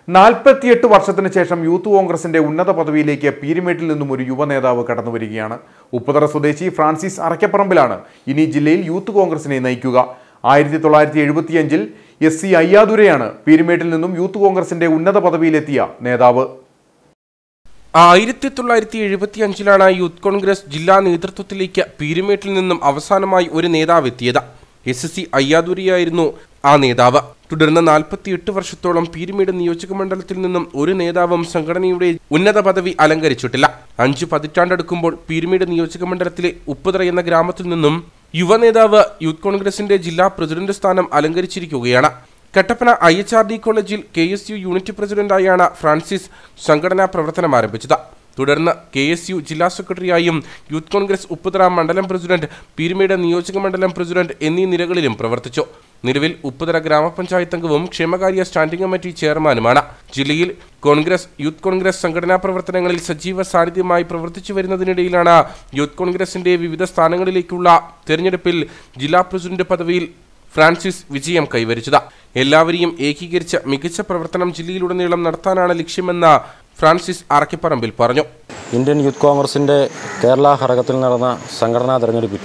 നാൽപ്പത്തിയെട്ട് വർഷത്തിന് ശേഷം യൂത്ത് കോൺഗ്രസിന്റെ ഉന്നത പദവിയിലേക്ക് പീരുമേട്ടിൽ നിന്നും ഒരു യുവ നേതാവ് കടന്നു വരികയാണ് ഉപ്പുതറ സ്വദേശി ഫ്രാൻസിസ് അറക്കപ്പറമ്പിലാണ് ഇനി ജില്ലയിൽ യൂത്ത് കോൺഗ്രസിനെ നയിക്കുക ആയിരത്തി തൊള്ളായിരത്തി എഴുപത്തിയഞ്ചിൽ എസ് സി അയ്യാദുരയാണ് പീരുമേട്ടിൽ നിന്നും യൂത്ത് കോൺഗ്രസിന്റെ ഉന്നത പദവിയിലെത്തിയ നേതാവ് ആയിരത്തി തൊള്ളായിരത്തി എഴുപത്തി അഞ്ചിലാണ് യൂത്ത് കോൺഗ്രസ് ജില്ലാ നേതൃത്വത്തിലേക്ക് പീരുമേട്ടിൽ നിന്നും അവസാനമായി ഒരു നേതാവ് എത്തിയത് എസ് എസ് സി അയ്യാദുരിയായിരുന്നു ആ നേതാവ് തുടർന്ന് നാൽപ്പത്തിയെട്ട് വർഷത്തോളം പീരുമേട് നിയോജക മണ്ഡലത്തിൽ നിന്നും ഒരു നേതാവും സംഘടനയുടെ ഉന്നത പദവി അലങ്കരിച്ചിട്ടില്ല അഞ്ചു പതിറ്റാണ്ടെടുക്കുമ്പോൾ പീരുമേട് നിയോജക മണ്ഡലത്തിലെ ഉപ്പുതറ എന്ന ഗ്രാമത്തിൽ നിന്നും യുവ നേതാവ് യൂത്ത് കോൺഗ്രസിന്റെ ജില്ലാ പ്രസിഡന്റ് സ്ഥാനം അലങ്കരിച്ചിരിക്കുകയാണ് Kattappana I H R D കോളേജിൽ കെ എസ് യു യൂണിറ്റ് പ്രസിഡന്റായാണ് ഫ്രാൻസിസ് സംഘടനാ പ്രവർത്തനം ആരംഭിച്ചത് തുടർന്ന് കെ എസ് യു ജില്ലാ സെക്രട്ടറിയായും യൂത്ത് കോൺഗ്രസ് ഉപ്പുതറ മണ്ഡലം പ്രസിഡന്റ് പീരുമേട് നിയോജക മണ്ഡലം പ്രസിഡന്റ് എന്നീ നിലകളിലും പ്രവർത്തിച്ചു നിലവിൽ ഉപ്പുതറ ഗ്രാമപഞ്ചായത്ത് അംഗവും ക്ഷേമകാര്യ സ്റ്റാൻഡിംഗ് കമ്മിറ്റി ചെയർമാനുമാണ് ജില്ലയിൽ കോൺഗ്രസ് യൂത്ത് കോൺഗ്രസ് സംഘടനാ പ്രവർത്തനങ്ങളിൽ സജീവ സാന്നിധ്യമായി പ്രവർത്തിച്ചു വരുന്നതിനിടയിലാണ് യൂത്ത് കോൺഗ്രസിന്റെ വിവിധ സ്ഥാനങ്ങളിലേക്കുള്ള തെരഞ്ഞെടുപ്പിൽ ജില്ലാ പ്രസിഡന്റ് പദവിയിൽ ഫ്രാൻസിസ് വിജയം കൈവരിച്ചത് എല്ലാവരെയും ഏകീകരിച്ച മികച്ച പ്രവർത്തനം ജില്ലയിലുടനീളം നടത്താനാണ് ലക്ഷ്യമെന്ന് ഫ്രാൻസിസ് അറക്കിപ്പറമ്പിൽ പറഞ്ഞു ഇന്ത്യൻ യൂത്ത് കോൺഗ്രസിൻ്റെ കേരള ഘടകത്തിൽ നടന്ന സംഘടനാ തെരഞ്ഞെടുപ്പിൽ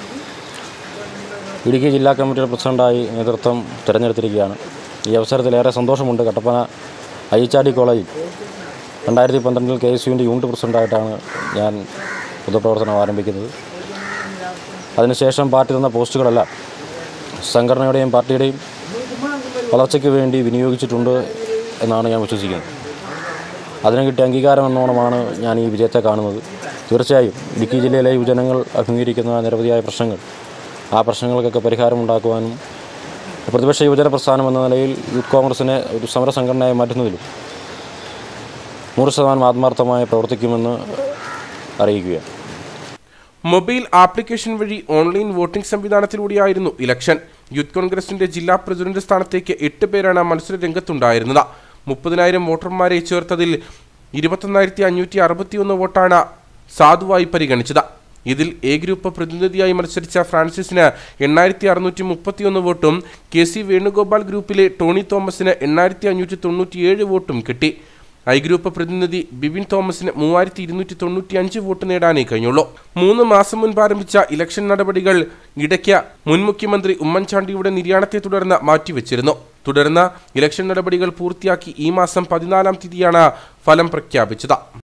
ഇടുക്കി ജില്ലാ കമ്മിറ്റിയുടെ പ്രസിഡന്റായി നേതൃത്വം തിരഞ്ഞെടുത്തിരിക്കുകയാണ് ഈ അവസരത്തിൽ ഏറെ സന്തോഷമുണ്ട് Kattappana I H R D കോളേജിൽ രണ്ടായിരത്തി പന്ത്രണ്ടിൽ കെ എസ് യുവിൻ്റെ യൂണിറ്റ് പ്രസിഡന്റായിട്ടാണ് ഞാൻ പൊതുപ്രവർത്തനം ആരംഭിക്കുന്നത് അതിനുശേഷം പാർട്ടി തന്ന പോസ്റ്റുകളെല്ലാം സംഘടനയുടെയും പാർട്ടിയുടെയും വളർച്ചയ്ക്ക് വേണ്ടി വിനിയോഗിച്ചിട്ടുണ്ട് എന്നാണ് ഞാൻ വിശ്വസിക്കുന്നത് അതിന് കിട്ടിയ അംഗീകാരം എന്നോണമാണ് ഞാൻ ഈ വിജയത്തെ കാണുന്നത് തീർച്ചയായും ഇടുക്കി ജില്ലയിലെ യുവജനങ്ങൾ അഭിമുഖീകരിക്കുന്ന നിരവധിയായ പ്രശ്നങ്ങൾ ആ പ്രശ്നങ്ങൾക്കൊക്കെ പരിഹാരമുണ്ടാക്കുവാനും പ്രതിപക്ഷ യുവജന പ്രസ്ഥാനം എന്ന നിലയിൽ യൂത്ത് കോൺഗ്രസിനെ ഒരു സമര സംഘടനയായി മാറ്റുന്നതിലും നൂറ് ശതമാനം ആത്മാർത്ഥമായി പ്രവർത്തിക്കുമെന്ന് അറിയിക്കുകയാണ് മൊബൈൽ ആപ്ലിക്കേഷൻ വഴി ഓൺലൈൻ വോട്ടിംഗ് സംവിധാനത്തിലൂടെയായിരുന്നു ഇലക്ഷൻ യൂത്ത് കോൺഗ്രസിന്റെ ജില്ലാ പ്രസിഡന്റ് സ്ഥാനത്തേക്ക് എട്ട് പേരാണ് മത്സര രംഗത്തുണ്ടായിരുന്നത് മുപ്പതിനായിരം വോട്ടർമാരെ ചേർത്തതിൽ ഇരുപത്തൊന്നായിരത്തി അഞ്ഞൂറ്റി അറുപത്തിയൊന്ന് വോട്ടാണ് സാധുവായി പരിഗണിച്ചത് ഇതിൽ എ ഗ്രൂപ്പ് പ്രതിനിധിയായി മത്സരിച്ച ഫ്രാൻസിസിന് എണ്ണായിരത്തി അറുന്നൂറ്റി മുപ്പത്തിയൊന്ന് വോട്ടും കെ സി വേണുഗോപാൽ ഗ്രൂപ്പിലെ ടോണി തോമസിന് എണ്ണായിരത്തി അഞ്ഞൂറ്റി തൊണ്ണൂറ്റിയേഴ് വോട്ടും കിട്ടി ഐ ഗ്രൂപ്പ് പ്രതിനിധി ബിബിൻ തോമസിന് മൂവായിരത്തി ഇരുന്നൂറ്റി തൊണ്ണൂറ്റി അഞ്ച് വോട്ട് നേടാനേ കഴിഞ്ഞുള്ളൂ മൂന്ന് മാസം മുൻപ് ആരംഭിച്ച ഇലക്ഷൻ നടപടികൾ ഇടയ്ക്ക് മുൻ മുഖ്യമന്ത്രി ഉമ്മൻചാണ്ടിയുടെ നിര്യാണത്തെ തുടർന്ന് മാറ്റിവെച്ചിരുന്നു തുടർന്ന് ഇലക്ഷൻ നടപടികൾ പൂർത്തിയാക്കി ഈ മാസം പതിനാലാം തീയതിയാണ് ഫലം പ്രഖ്യാപിച്ചത്